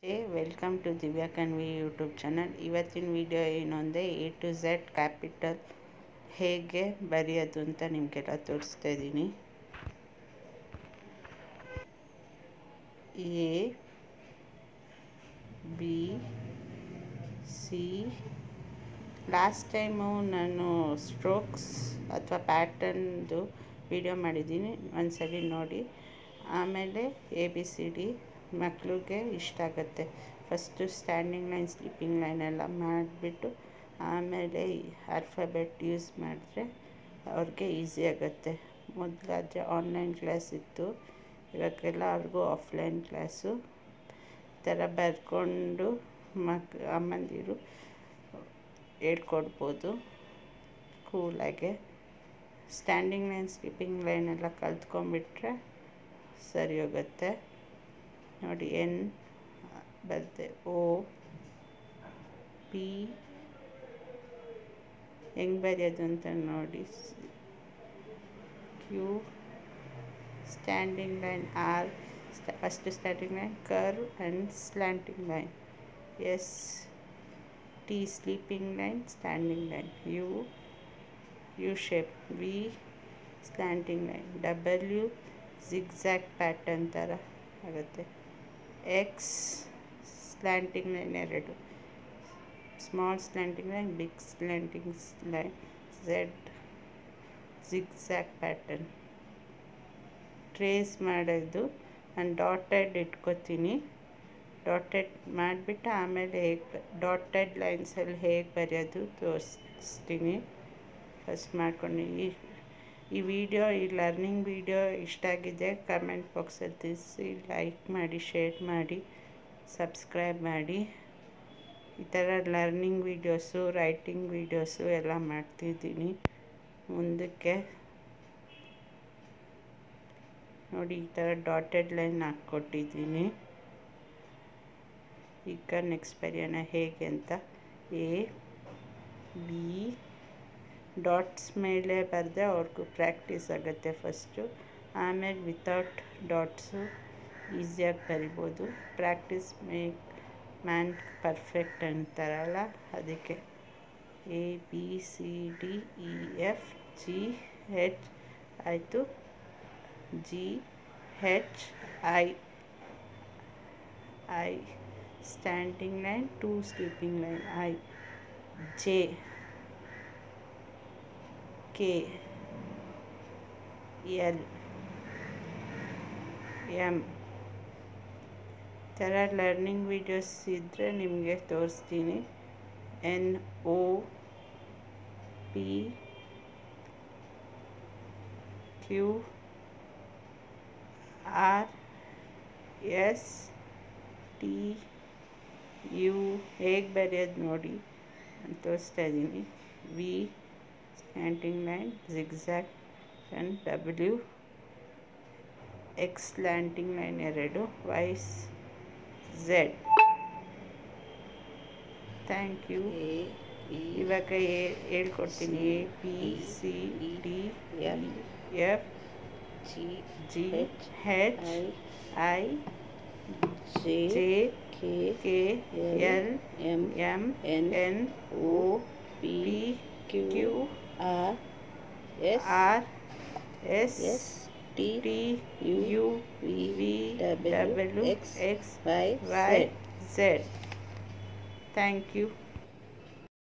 welcome to Divya Kanvi YouTube channel ಇವತ್ತಿನ video ಏನು ಅಂದರೆ ಎ ಟು ಝೆಡ್ ಕ್ಯಾಪಿಟಲ್ ಹೇಗೆ ಬರೆಯೋದು ಅಂತ ನಿಮಗೆಲ್ಲ ತೋರಿಸ್ತಾ ಇದ್ದೀನಿ A B C last time ನಾನು ಸ್ಟ್ರೋಕ್ಸ್ ಅಥವಾ ಪ್ಯಾಟರ್ನ್ದು ವಿಡಿಯೋ ಮಾಡಿದ್ದೀನಿ ಒಂದ್ಸಲಿ ನೋಡಿ ಆಮೇಲೆ ಎ ಬಿ ಸಿ ಡಿ ಮಕ್ಳಿಗೆ ಇಷ್ಟ ಆಗುತ್ತೆ first standing line sleeping line ಎಲ್ಲ ಮಾಡಿಬಿಟ್ಟು ಆಮೇಲೆ ಆಲ್ಫಾಬೆಟ್ ಯೂಸ್ ಮಾಡಿದ್ರೆ ಅವ್ರಿಗೆ ಈಸಿ ಆಗುತ್ತೆ ಮೊದಲಾದರೆ ಆನ್ಲೈನ್ ಕ್ಲಾಸ್ ಇತ್ತು ಇವಾಗೆಲ್ಲ ಅವ್ರಿಗೂ ಆಫ್ಲೈನ್ ಕ್ಲಾಸು ಈ ಥರ ಬರ್ಕೊಂಡು ಮಕ್ ಅಮ್ಮಂದಿರು ಹೇಳ್ಕೊಡ್ಬೋದು ಕೂಲಾಗೆ ಸ್ಟ್ಯಾಂಡಿಂಗ್ ಲೈನ್ ಸ್ಲೀಪಿಂಗ್ ಲೈನ್ ಎಲ್ಲ ಕಲ್ತ್ಕೊಂಡ್ಬಿಟ್ರೆ ಸರಿ ಹೋಗುತ್ತೆ ನೋಡಿ ಎನ್ ಬರುತ್ತೆ ಓ ಪಿ ಹೆಂಗೆ ಬರೆಯೋದು ಅಂತ ನೋಡಿ Q standing line R first standing line curve and slanting line S T sleeping line standing line U U shape V slanting line W zigzag pattern ಥರ ಆಗುತ್ತೆ ಎಕ್ಸ್ ಸ್ಲ್ಯಾಂಟಿಂಗ್ ಲೈನ್ ಎರಡು small slanting line big slanting line Z zigzag pattern trace ಮಾಡೋದು ನಾನು dotted ಇಟ್ಕೋತೀನಿ dotted ಮಾಡಿಬಿಟ್ಟು ಆಮೇಲೆ ಹೇಗೆ dotted ಲೈನ್ಸಲ್ಲಿ ಹೇಗೆ ಬರೆಯೋದು ತೋರಿಸ್ತೀನಿ ಫಸ್ಟ್ ಮಾಡ್ಕೊಂಡು ಈ ಈ ವಿಡಿಯೋ ಈ ಲರ್ನಿಂಗ್ ವಿಡಿಯೋ ಇಷ್ಟ ಆಗಿದೆ ಕಮೆಂಟ್ ಬಾಕ್ಸಲ್ಲಿ ತಿಳಿಸಿ ಲೈಕ್ ಮಾಡಿ ಶೇರ್ ಮಾಡಿ ಸಬ್ಸ್ಕ್ರೈಬ್ ಮಾಡಿ ಈ ಥರ ಲರ್ನಿಂಗ್ ವೀಡಿಯೋಸು ರೈಟಿಂಗ್ ವೀಡಿಯೋಸು ಎಲ್ಲ ಮಾಡ್ತಿದ್ದೀನಿ ಮುಂದಕ್ಕೆ ನೋಡಿ ಈ ಥರ ಡಾಟೆಡ್ ಲೈನ್ ಹಾಕ್ಕೊಟ್ಟಿದ್ದೀನಿ ಈಗ ನೆಕ್ಸ್ಟ್ ಬರೆಯೋಣ ಹೇಗೆ ಅಂತ ಎ ಬಿ ಡಾಟ್ಸ್ ಮೇಲೆ ಬರೆದ್ರೆ ಅವ್ರಿಗೂ ಪ್ರಾಕ್ಟೀಸ್ ಆಗುತ್ತೆ ಫಸ್ಟು ಆಮೇಲೆ ವಿತೌಟ್ ಡಾಟ್ಸು ಈಸಿಯಾಗಿ ಬರಿಬೋದು ಪ್ರಾಕ್ಟೀಸ್ ಮೇಕ್ ಮ್ಯಾನ್ ಪರ್ಫೆಕ್ಟ್ ಅಂತಾರಲ್ಲ ಅದಕ್ಕೆ A B C D E F G H ಆಯಿತು G H I I standing line two sleeping line I J K L M ಥರ ಲರ್ನಿಂಗ್ ವೀಡಿಯೋಸ್ ಇದ್ದರೆ ನಿಮಗೆ ತೋರಿಸ್ತೀನಿ N O P Q R S T U ಹೇಗೆ ಬರೆಯೋದು ನೋಡಿ ಅಂತ ತೋರಿಸ್ತಾ ಇದ್ದೀನಿ V slanting line zigzag and W X slanting line ಎರಡು ವೈಸ್ ಝೆಡ್ ಥ್ಯಾಂಕ್ ಯು ಇವಾಗ ಹೇಳ್ಕೊಡ್ತೀನಿ A P C D F G G H I J K L M M N N O P Q R S R S S T T U V V W X X Y Y Z thank you